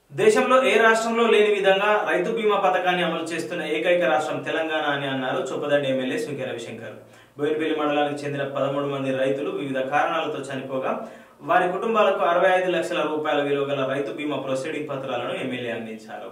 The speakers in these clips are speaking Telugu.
దేశంలో ఏ రాష్ట్రంలో లేని విధంగా రైతు బీమా పథకాన్ని అమలు చేస్తున్న ఏకైక రాష్ట్రం తెలంగాణ అని అన్నారు చొప్పదండి ఎమ్మెల్యే సుంకె రవిశంకర్ బోయినపల్లి మండలానికి చెందిన పదమూడు మంది రైతులు వివిధ కారణాలతో చనిపోగా వారి కుటుంబాలకు అరవై ఐదు లక్షల రూపాయల విలువ గల రైతు బీమా ప్రొసీడింగ్ పత్రాలను ఎమ్మెల్యే అందించారు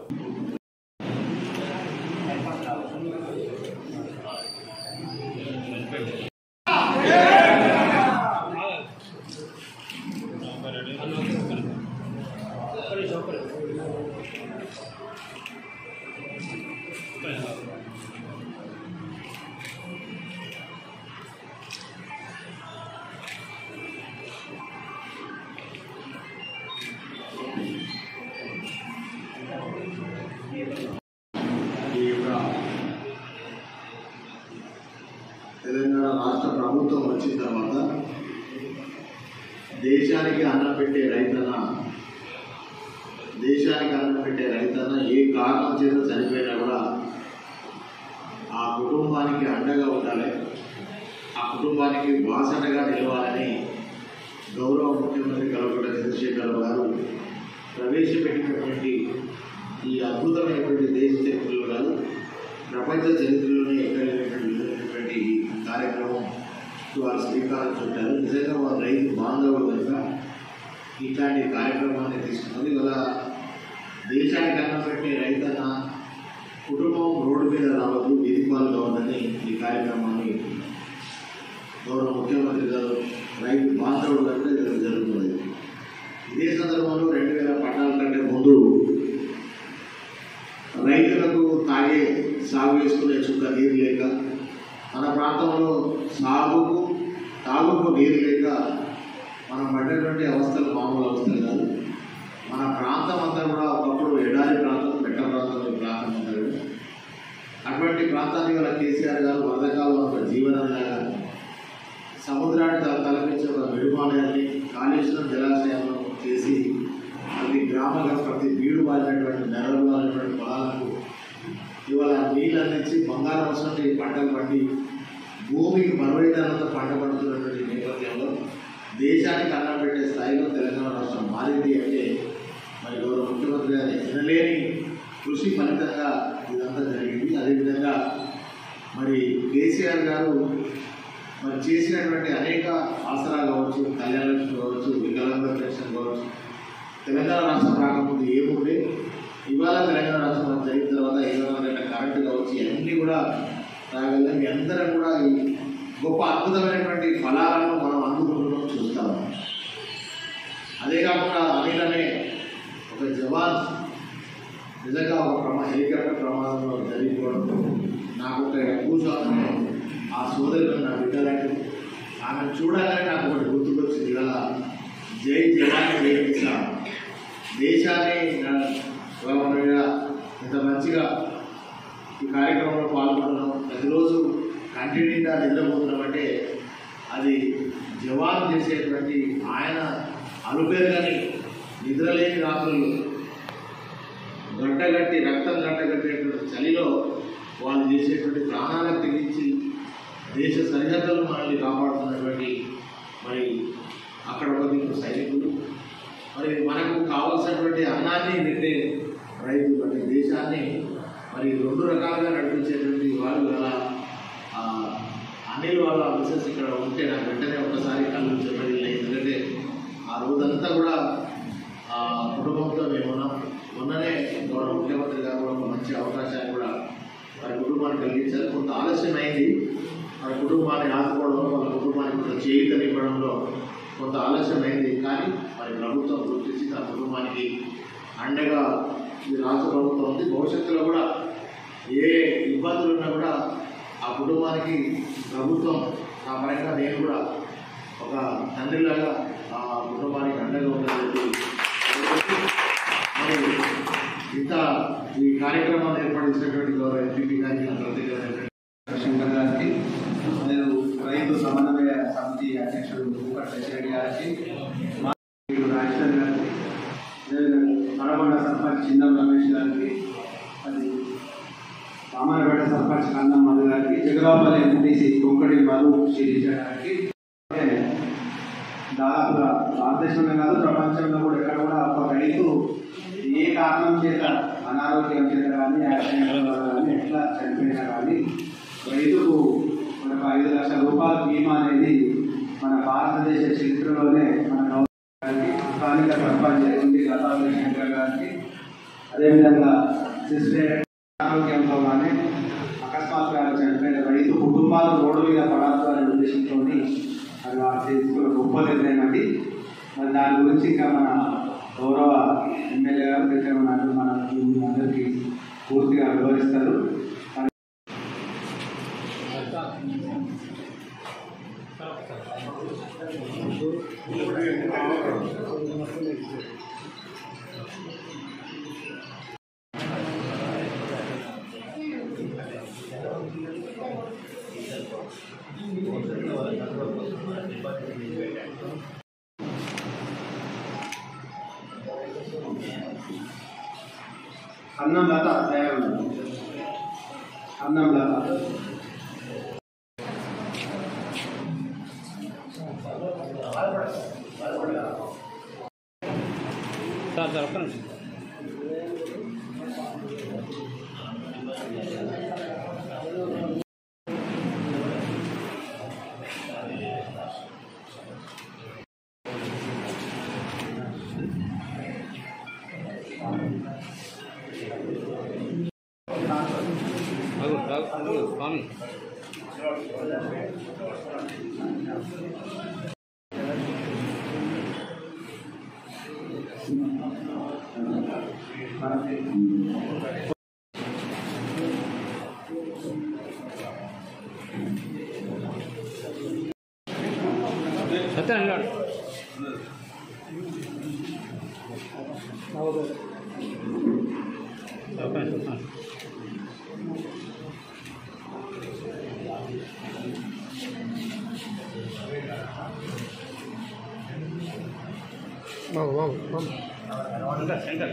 ఈ యొక్క తెలంగాణ రాష్ట్ర ప్రభుత్వం వచ్చిన తర్వాత దేశానికి అన్నం పెట్టే రైతన్న దేశానికి అన్నం పెట్టే రైతన్న ఏ కారణం చేత చనిపోయినా కూడా ఆ కుటుంబానికి అండగా ఉండాలి ఆ కుటుంబానికి బాసటగా నిలవాలని గౌరవ ముఖ్యమంత్రి కల్వకుంట్ల చంద్రశేఖరరావు గారు ప్రవేశపెట్టినటువంటి ఈ అద్భుతమైనటువంటి దేశ చరిత్రలో కాదు ప్రపంచ చరిత్రలోనే ఎక్కడ లేనటువంటి ఈ కార్యక్రమం వారు శ్రీకారం చుట్టారు నిజంగా వారు రైతు బాంధవులు కనుక ఇట్లాంటి కార్యక్రమాన్ని తీసుకున్నది ఇవాళ దేశానికి అన్నం పెట్టే రైతన్న కుటుంబం రోడ్డు మీద రావద్దు వీధిపాలు కావద్దని ఈ కార్యక్రమాన్ని గౌరవ ముఖ్యమంత్రి గారు రైతు బాంధవుడు కనుక ఇది జరుగుతుంది ఇదే సందర్భంలో రెండు వేల పద్నాలుగు కంటే ముందు రైతులకు తాగే సాగు వేసుకునే చుక్క నీరు లేక మన ప్రాంతంలో సాగుకు తాగుకు నీరు లేక మనం పడ్డటువంటి అవస్థలు మామూలు అవస్థలు కాదు మన ప్రాంతం అంతా కూడా ఒకప్పుడు ఎడారి ప్రాంతం పెట్ట ప్రాంతం ఈ ప్రాంతం అంతా కూడా. అటువంటి ప్రాంతాన్ని గల కేసీఆర్ గారు వరదకాలం ఒక జీవనంలాగా సముద్రాన్ని తల తలపించే ఒక విడుమాలయాన్ని కాళేశ్వరం జలాశయాలను చేసి ప్రతి గ్రామంలో ప్రతి వీడు వారినటువంటి నెలలు వారినటువంటి పొలాలకు ఇవాళ నీళ్ళు అందించి బంగారం అవసరం పంటలు పండి భూమికి బరువైనంత పంట పడుతున్నటువంటి నేపథ్యంలో దేశానికి అన్నం పెట్టే స్థాయిలో తెలంగాణ రాష్ట్రం మారింది అంటే మరి గౌరవ ముఖ్యమంత్రి గారి వినలేని కృషి ఫలితంగా ఇదంతా జరిగింది అదేవిధంగా మరి కేసీఆర్ గారు మరి చేసినటువంటి అనేక ఆసరా కావచ్చు కళ్యాణ లక్ష్మి కావచ్చు వికలాంగ పెన్షన్ కావచ్చు తెలంగాణ రాష్ట్రం రాకముందు ఏముండే ఇవాళ తెలంగాణ రాష్ట్రం జరిగిన తర్వాత ఏమైనా కరెంటు కావచ్చు ఇవన్నీ కూడా రాగలిగిన మీ అందరం కూడా ఈ గొప్ప అద్భుతమైనటువంటి ఫలాలను మనం అందుకుంటున్నాం చూస్తాము అదే కాకుండా అనిల్ అనే ఒక జవాన్ నిజంగా ఒక ప్రమా హెలికాప్టర్ ప్రమాదంలో జరిగిపోవడం నాకు ఒక కూర్చోవాలని ఆ సోదరుడు నా బిడ్డలాంటి ఆమెను చూడగానే నాకు ఒకటి గుర్తుకొచ్చింది ఇవాళ జై జవాన్ జై కిసాన్ దేశాన్ని నా- ఇవాళ మనం ఇలా ఇంత మంచిగా ఈ కార్యక్రమంలో పాల్గొనడం ప్రతిరోజు కంటి నిండా నిద్రపోతున్నాం అంటే అది జవాన్ చేసేటువంటి ఆయన అలుపేరుగాని నిద్రలేని రాత్రులు గంటగట్టి రక్తం గంటగట్టేటువంటి చలిలో వాళ్ళు చేసేటువంటి ప్రాణాలకు తెగించి దేశ సరిహద్దులను మనల్ని కాపాడుతున్నటువంటి మరి అక్కడ ఒక దిక్కు సైనికులు మరి మనకు కావాల్సినటువంటి అన్నాన్ని పెట్టే రైతు అంటే దేశాన్ని మరి రెండు రకాలుగా నడిపించేటువంటి వాళ్ళు అలా ఆ, అనిల్ వాళ్ళ మిసెస్ ఇక్కడ ఉంటే నాకు వెంటనే ఒకసారి కళ్ళు చెప్పలేదు ఎందుకంటే ఆ రోజంతా కూడా ఆ కుటుంబంతో మేము ఉన్నాం మొన్ననే గౌరవ ముఖ్యమంత్రి గారు కూడా ఒక మంచి అవకాశాన్ని కూడా వారి కుటుంబానికి కలిగించారు కొంత ఆలస్యం అయింది వారి కుటుంబాన్ని ఆదుకోవడంలో వాళ్ళ కుటుంబానికి కొంత చేయుతనివ్వడంలో కొంత ఆలస్యం అయింది కానీ మరి ప్రభుత్వం గుర్తించి తన కుటుంబానికి అండగా ఈ రాష్ట్ర ప్రభుత్వం ఉంది భవిష్యత్తులో కూడా ఏ ఇబ్బందులు ఉన్నా కూడా ఆ కుటుంబానికి ప్రభుత్వం నా పరంగా నేను కూడా ఒక తండ్రిలాగా ఆ కుటుంబానికి అండగా ఉండాలని మరి ఇంత ఈ కార్యక్రమాన్ని ఏర్పడినటువంటి గౌరవ ఎంపీ గారికి నా ప్రత్యేకమైనటువంటి శంకర్ గారికి నేను రైతు సమన్వయ సమితి అధ్యక్షుడు భూపట్ రెడ్డి గారికి మా రాజేశ్వర్ గారికి అదేవిధంగా మరబండ సర్పంచ్ చిందం రమేష్ గారికి అది మామరగడ్డ సర్పంచ్ కన్నం మధు గారికి జగరాపల్లి ఎంపీసీ కొంకడి మధు శిరీష గారికి అలాగే దాదాపుగా భారతదేశంలో కాదు ప్రపంచంలో కూడా ఎక్కడ కూడా ఒక రైతు ఏ కారణం చేత అనారోగ్యం చేత కానీ యాక్సిడెంట్ వల్ల కానీ ఎట్లా చనిపోయినా కానీ రైతుకు మనకు ఐదు లక్షల రూపాయల బీమా అనేది మన భారతదేశ చరిత్రలోనే మన గవర్నమెంట్ గారికి స్థానిక సర్పంచ్ ఉంది లతా శంకర్ గారికి అదేవిధంగా సిస్టర్ ఆరోగ్యంతో కానీ అకస్మాత్తుగా చనిపోయిన రైతు కుటుంబాలు రోడ్డు మీద పడాల్సిన అనే ఉద్దేశంతో అది వారు తీసుకున్న గొప్ప నిర్ణయం అండి మరి దాని గురించి ఇంకా మన గౌరవ ఎమ్మెల్యే గారు దగ్గర ఉన్నారు మన మీ అందరికీ పూర్తిగా వివరిస్తారు మరి అన్నం లత తయారు అన్నం లత సార్ సార్ ఒక్క నిమిషం ఆగు, ఆగు, ఆగు, స్వామి సత్యం నిలబడు. ఒక్క నిమిషం, ఒక్క నిమిషం. శంకర్, శంకర్.